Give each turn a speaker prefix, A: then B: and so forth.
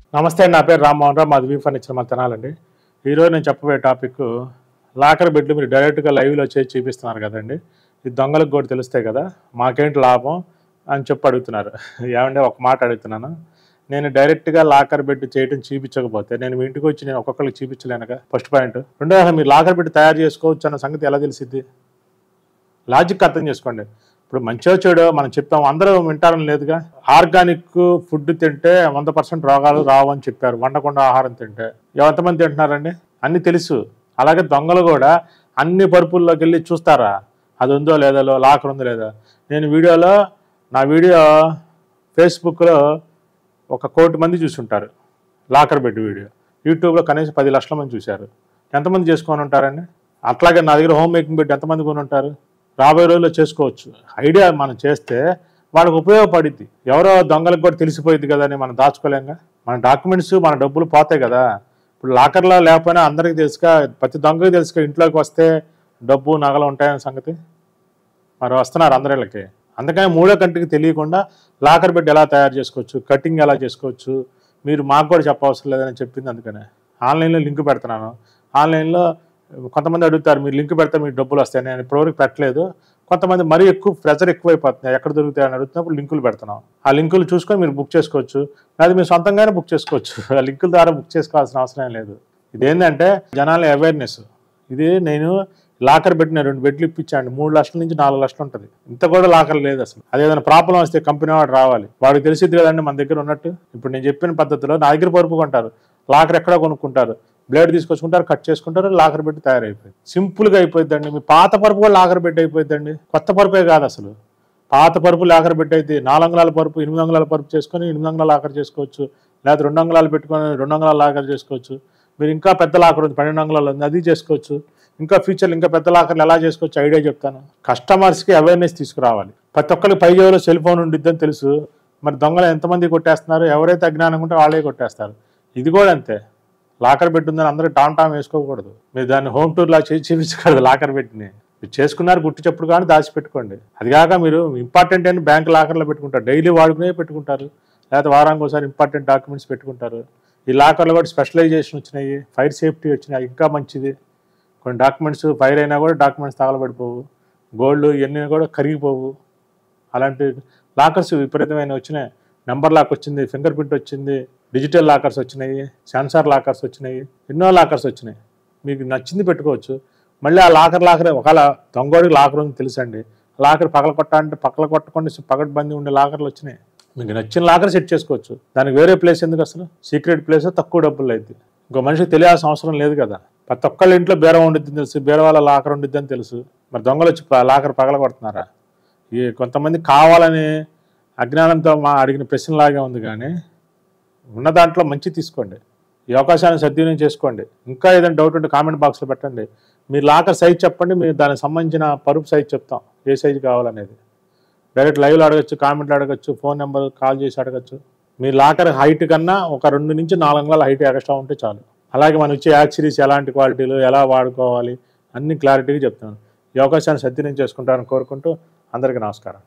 A: నమస్తే అండి నా పేరు రామ్మోహన్ రావు మాది వీ ఫర్నిచర్ మా తెనాలండి ఈరోజు నేను చెప్పబోయే టాపిక్ లాకర్ బెడ్లు మీరు డైరెక్ట్గా లైవ్లో చేసి చూపిస్తున్నారు కదండి ఇది దొంగలకు కూడా తెలుస్తాయి కదా మాకేంటి లాభం అని చెప్పి అడుగుతున్నారు ఏమంటే ఒక మాట అడుగుతున్నాను నేను డైరెక్ట్గా లాకర్ బెడ్ చేయడం చూపించకపోతే నేను మీ ఇంటికి వచ్చి నేను ఒక్కొక్కరికి చూపించలేనుగా ఫస్ట్ పాయింట్ రెండో అసలు మీరు లాకర్ బెడ్ తయారు చేసుకోవచ్చు అన్న సంగతి ఎలా తెలిసిద్ది లాజిక్ అర్థం చేసుకోండి ఇప్పుడు మంచిగా చెడో మనం చెప్తాం అందరూ వింటారని లేదుగా ఆర్గానిక్ ఫుడ్ తింటే వంద పర్సెంట్ రోగాలు రావు అని చెప్పారు వండకుండా ఆహారం తింటే ఎంతమంది తింటున్నారండి అన్ని తెలుసు అలాగే దొంగలు కూడా అన్ని పరుపుల్లోకి వెళ్ళి చూస్తారా అది ఉందో లేదో లాకర్ ఉందో లేదా నేను వీడియోలో నా వీడియో ఫేస్బుక్లో ఒక కోటి మంది చూసుంటారు లాకర్ బెడ్ వీడియో యూట్యూబ్లో కనీసం పది లక్షల మంది చూశారు ఎంతమంది చేసుకొని ఉంటారండి అట్లాగే నా దగ్గర హోమ్ మేకింగ్ బెడ్ ఎంతమంది కొని ఉంటారు రాబోయే రోజుల్లో చేసుకోవచ్చు ఐడియా మనం చేస్తే వాళ్ళకి ఉపయోగపడిద్ది ఎవరో దొంగలకు కూడా తెలిసిపోయింది కదా అని మనం దాచుకోలేంగా మన డాక్యుమెంట్స్ మన డబ్బులు పోతాయి కదా ఇప్పుడు లాకర్లో లేకపోయినా అందరికీ తెలుసుగా ప్రతి దొంగకి తెలుసుగా ఇంట్లోకి వస్తే డబ్బు నగలు ఉంటాయనే సంగతి మరి వస్తున్నారు అందరిళ్ళకి అందుకని మూడో కంటికి తెలియకుండా లాకర్ బెడ్ ఎలా తయారు చేసుకోవచ్చు కటింగ్ ఎలా చేసుకోవచ్చు మీరు మాకు కూడా చెప్పవసరం లేదని చెప్పింది అందుకనే ఆన్లైన్లో లింక్ పెడుతున్నాను ఆన్లైన్లో కొంతమంది అడుగుతారు మీరు లింక్ పెడితే మీకు డబ్బులు వస్తాయి నేను ఇప్పటివరకు పెట్టలేదు కొంతమంది మరీ ఎక్కువ ప్రెజర్ ఎక్కువైపోతున్నాయి ఎక్కడ దొరుకుతాయని అడుగుతున్నప్పుడు లింకులు పెడుతున్నాం ఆ లింకులు చూసుకొని మీరు బుక్ చేసుకోవచ్చు లేదా మీరు సొంతంగానే బుక్ చేసుకోవచ్చు ఆ లింకుల ద్వారా బుక్ చేసుకోవాల్సిన అవసరం ఏం లేదు ఇదేంటంటే జనాల అవేర్నెస్ ఇది నేను లాకర్ పెట్టిన రెండు బెడ్లు ఇప్పించాండి మూడు లక్షల నుంచి నాలుగు లక్షలు ఉంటుంది ఇంత కూడా లాకర్ లేదు అసలు అది ఏదైనా ప్రాబ్లం వస్తే కంపెనీ వాడు రావాలి వాడికి తెలిసిద్ది కదండి మన దగ్గర ఉన్నట్టు ఇప్పుడు నేను చెప్పిన పద్ధతిలో నా దగ్గర పరుపు కొంటారు లాకర్ ఎక్కడో కొనుక్కుంటారు బ్లేడ్ తీసుకొచ్చుకుంటారు కట్ చేసుకుంటారు లాకర్ పెట్టి తయారైపోయింది సింపుల్గా అయిపోయిందండి మీ పాత పరుపు కూడా లాకర్ పెట్టి అయిపోయిందండి కొత్త పరుపే కాదు అసలు పాత పరుపు లాకర్ పెట్టి అయితే నాలుగు అంగుళాల పరుపు ఎనిమిది అంగుళాల పరుపు చేసుకొని ఎనిమిది అంగుళాల లాకర్ చేసుకోవచ్చు లేదా రెండు అంగుళాలు పెట్టుకొని రెండు అంగుళాల లాకర్ చేసుకోవచ్చు మీరు ఇంకా పెద్ద లాకర్ ఉంది పన్నెండు అంగుళాలు ఉంది అది చేసుకోవచ్చు ఇంకా ఫ్యూచర్లో ఇంకా పెద్ద లాకర్లు ఎలా చేసుకోవచ్చు ఐడియా చెప్తాను కస్టమర్స్కి అవేర్నెస్ తీసుకురావాలి ప్రతి ఒక్కరికి పై జేబులో సెల్ ఫోన్ ఉండిద్దని తెలుసు మరి దొంగలు ఎంతమంది కొట్టేస్తున్నారు ఎవరైతే అజ్ఞానం ఉంటే వాళ్ళే కొట్టేస్తారు ఇది కూడా అంతే లాకర్ పెట్టుందని అందరూ టామ్ టామ్ వేసుకోకూడదు మీరు దాన్ని హోమ్ టూర్ లా చేసి చూపించకూడదు లాకర్ పెట్టిని మీరు చేసుకున్నారు గుర్తు చెప్పుడు కానీ దాచిపెట్టుకోండి అది కాక మీరు ఇంపార్టెంట్ అని బ్యాంక్ లాకర్లో పెట్టుకుంటారు డైలీ వాడుకునే పెట్టుకుంటారు లేకపోతే వారానికి ఒకసారి ఇంపార్టెంట్ డాక్యుమెంట్స్ పెట్టుకుంటారు ఈ లాకర్లో కూడా స్పెషలైజేషన్ వచ్చినాయి ఫైర్ సేఫ్టీ వచ్చినాయి ఇంకా మంచిది కొన్ని డాక్యుమెంట్స్ ఫైర్ అయినా కూడా డాక్యుమెంట్స్ తగలబడిపోవు గోల్డ్ ఇవన్నీ కూడా కరిగిపోవు అలాంటి లాకర్స్ విపరీతమైన వచ్చినాయి నెంబర్ లాక్ వచ్చింది ఫింగర్ ప్రింట్ వచ్చింది డిజిటల్ లాకర్స్ వచ్చినాయి సెన్సార్ లాకర్స్ వచ్చినాయి ఎన్నో లాకర్స్ వచ్చినాయి మీకు నచ్చింది పెట్టుకోవచ్చు మళ్ళీ ఆ లాకర్ లాకర్ ఒకవేళ దొంగోడికి లాకర్ ఉంది తెలుసండి లాకర్ పగల కొట్ట అంటే పక్కల కొట్టకుండా పగడ్బందీ ఉండే లాకర్లు వచ్చినాయి మీకు నచ్చిన లాకర్ సెట్ చేసుకోవచ్చు దానికి వేరే ప్లేస్ ఎందుకు అసలు సీక్రెట్ ప్లేస్ తక్కువ డబ్బులు అయింది ఇంకో మనిషికి తెలియాల్సిన అవసరం లేదు కదా ప్రతి ఒక్కళ్ళ ఇంట్లో బీరం ఉండిద్ది తెలుసు బీర వాళ్ళ లాకర్ ఉండిద్ది అని తెలుసు మరి దొంగలు వచ్చి ప- లాకర్ పగల కొడుతున్నారా ఈ కొంతమంది కావాలని అజ్ఞానంతో మా అడిగిన ప్రశ్నలాగే ఉంది కానీ ఉన్న దాంట్లో మంచి తీసుకోండి ఈ అవకాశాన్ని సద్వినియోగం చేసుకోండి ఇంకా ఏదైనా డౌట్ ఉంటే కామెంట్ బాక్స్లో పెట్టండి మీరు లాకర్ సైజ్ చెప్పండి మీరు దానికి సంబంధించిన పరుపు సైజ్ చెప్తాం ఏ సైజు కావాలనేది డైరెక్ట్ లైవ్లో అడగచ్చు కామెంట్లో అడగచ్చు ఫోన్ నెంబర్ కాల్ చేసి అడగచ్చు మీ లాకర్ హైట్ కన్నా ఒక రెండు నుంచి నాలుగు అంగుళాల హైట్ ఎక్స్ట్రా ఉంటే చాలు అలాగే మనం ఇచ్చే యాక్సరీస్ ఎలాంటి క్వాలిటీలు ఎలా వాడుకోవాలి అన్ని క్లారిటీగా చెప్తాను ఈ అవకాశాన్ని సద్వినియోగం చేసుకుంటారని కోరుకుంటూ అందరికీ నమస్కారం